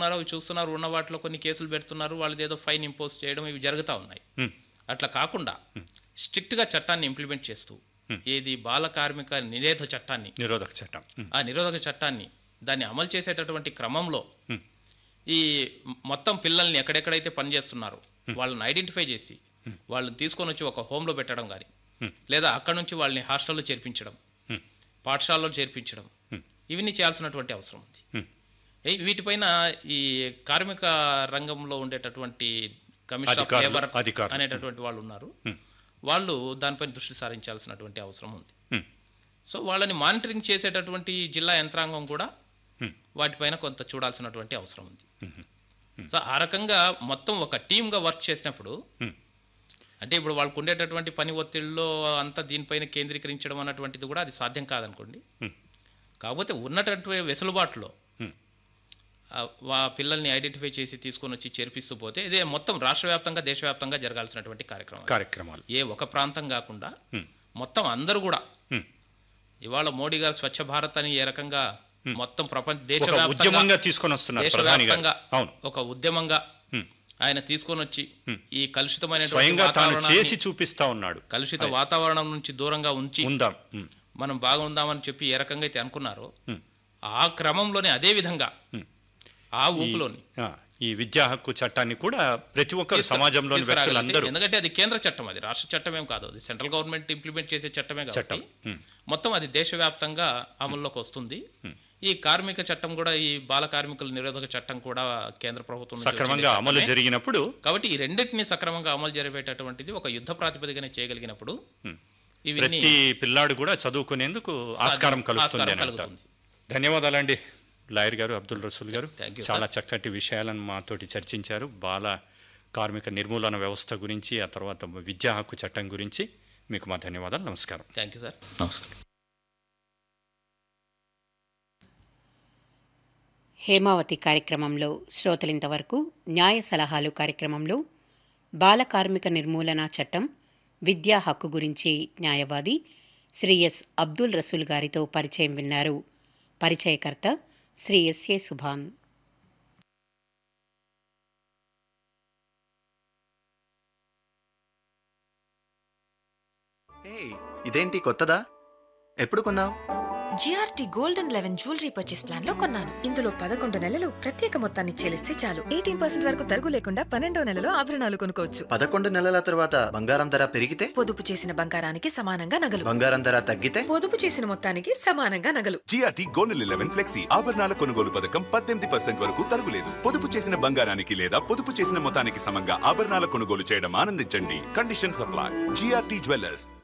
పెడుతున్నారో అవి చూస్తున్నారు ఉన్న వాటిలో కొన్ని కేసులు పెడుతున్నారు వాళ్ళది ఏదో ఫైన్ ఇంపోజ్ చేయడం ఇవి జరుగుతూ ఉన్నాయి ఉమ్, అట్లా కాకుండా స్ట్రిక్ట్గా చట్టాన్ని ఇంప్లిమెంట్ చేస్తూ ఏది బాల కార్మిక నిషేధ చట్టాన్ని నిరోధక చట్టం ఉమ్, ఆ నిరోధక చట్టాన్ని దాన్ని అమలు చేసేటటువంటి క్రమంలో ఈ మొత్తం పిల్లల్ని ఎక్కడెక్కడైతే పనిచేస్తున్నారో వాళ్ళని ఐడెంటిఫై చేసి వాళ్ళని తీసుకొని వచ్చి ఒక హోమ్లో పెట్టడం కానీ లేదా అక్కడ నుంచి వాళ్ళని హాస్టల్లో చేర్పించడం Hmm. పాఠశాలలో చేర్పించడం ఇవన్నీ చేయాల్సినటువంటి అవసరం ఉంది Hmm. ఏ- వీటిపైన ఈ కార్మిక రంగంలో ఉండేటటువంటి కమిషన్ ఆఫ్ అధికారులు- లేబర్ అధికారులు. అనేటటువంటి వాళ్ళు ఉన్నారు వాళ్ళు దానిపైన దృష్టి సారించాల్సినటువంటి అవసరం ఉంది ఉమ్, సో వాళ్ళని మానిటరింగ్ చేసేటటువంటి జిల్లా యంత్రాంగం కూడా Hmm. వాటిపైన కొంత చూడాల్సినటువంటి అవసరం ఉంది సో ఆ రకంగా మొత్తం ఒక టీమ్గా వర్క్ చేసినప్పుడు Hmm. అంటే ఇప్పుడు వాళ్ళకు ఉండేటటువంటి పని ఒత్తిడిలో అంతా దీనిపైన కేంద్రీకరించడం అన్నటువంటిది కూడా అది సాధ్యం కాదనుకోండి Hmm. కాకపోతే ఉన్నటువంటి వెసులుబాటులో Hmm. ఆ, వా పిల్లల్ని ఐడెంటిఫై చేసి తీసుకొని వచ్చి చేర్పిస్తూ పోతే ఇదే మొత్తం రాష్ట్ర వ్యాప్తంగా దేశవ్యాప్తంగా జరగాల్సినటువంటి కార్యక్రమం కార్యక్రమాలు ఏ ఒక ప్రాంతం కాకుండా Hmm. మొత్తం అందరూ కూడా Hmm. ఇవాళ మోడీ గారు స్వచ్ఛ భారత్ అని ఏ రకంగా మొత్తం ప్రపంచ ఒక దేశవ్యాప్తంగా ఉద్యమంగా తీసుకొని వస్తున్నారు ప్రధాని గారు దేశవ్యాప్తంగా అవును ఒక ఉద్యమంగా Hmm. ఆయన తీసుకొని వచ్చి ఈ కలుషితమైన స్వయంగా తాను చేసి చూపిస్తా ఉన్నాడు కలుషిత వాతావరణం నుంచి దూరంగా ఉంచి ఉందాం ఉమ్, మనం బాగుందామని చెప్పి ఏ రకంగా అయితే అనుకున్నారో ఆ క్రమంలోనే అదే విధంగా ఆ ఊపులోని ఆ, ఈ విద్యా హక్కు చట్టాన్ని కూడా ప్రతి ఒక్కరు తీసుకురా- సమాజంలోని తీసుకురాగలిగితే, వ్యక్తులందరూ ఎందుకంటే అది కేంద్ర చట్టం అది రాష్ట్ర చట్టం ఏం కాదు అది సెంట్రల్ గవర్నమెంట్ ఇంప్లిమెంట్ చేసే చట్టమే చట్టం. కాబట్టి మొత్తం అది దేశవ్యాప్తంగా అమల్లోకి వస్తుంది ఈ కార్మిక చట్టం కూడా ఈ బాల కార్మికుల నిరోధక చట్టం కూడా కేంద్ర ప్రభుత్వం నుంచి వచ్చిన సక్రమంగా అమలు చట్టమే. జరిగినప్పుడు కాబట్టి ఈ రెండింటిని సక్రమంగా అమలు జరిపేటటువంటిది ఒక యుద్ధ ప్రాతిపదికన చేయగలిగినప్పుడు ఇవన్నీ ప్రతి పిల్లాడు కూడా చదువుకునేందుకు ఆస్కారం కలుగుతుంది ఆస్కారం అని అంటారు కలుగుతుంది. ధన్యవాదాలండి లాయర్ గారు అబ్దుల్ రసూల్ గారు Thank you, చాలా చక్కటి విషయాలను మాతోటి చర్చించారు బాల కార్మిక నిర్మూలన వ్యవస్థ గురించి ఆ తర్వాత విద్యా హక్కు చట్టం గురించి మీకు మా ధన్యవాదాలు నమస్కారం థ్యాంక్ యూ సార్ నమస్కారం హేమావతి కార్యక్రమంలో శ్రోతలింతవరకు న్యాయ సలహాలు కార్యక్రమంలో బాల కార్మిక నిర్మూలన చట్టం విద్యా హక్కు గురించి న్యాయవాది శ్రీ ఎస్ అబ్దుల్ రసూల్ గారితో పరిచయం విన్నారు పరిచయకర్త శ్రీ ఎస్ఏ సుభాన్ ఏయ్, ఇదేంటి కొత్తదా ఎప్పుడు కొన్నావు GRT golden eleven jewellery purchase plan లో కొన్నాను ఇందులో పదకొండు నెలలు ప్రత్యేక మొత్తాన్ని చెల్లిస్తే చాలు ఎయిటీన్ పర్సెంట్ వరకు తరుగు లేకుండా పన్నెండో నెలలో ఆభరణాలు కొనుక్కోవచ్చు పదకొండు నెలల తర్వాత బంగారం ధర పెరిగితే పొదుపు చేసిన బంగారానికి సమానంగా నగలు బంగారం ధర తగ్గితే పొదుపు చేసిన మొత్తానికి సమానంగా నగలు జిఆర్టీ గోల్డెన్ లెవెన్ ఫ్లెక్సీ ఆభరణాల కొనుగోలు పథకం పద్దెనిమిది పర్సెంట్ వరకు తరుగులేదు పొదుపు చేసిన బంగారానికి లేదా పొదుపు చేసిన మొత్తానికి సమంగా ఆభరణాల కొనుగోలు చేయడం ఆనందించండి కండిషన్ సప్లై జిఆర్టీ జ్యువెలర్స్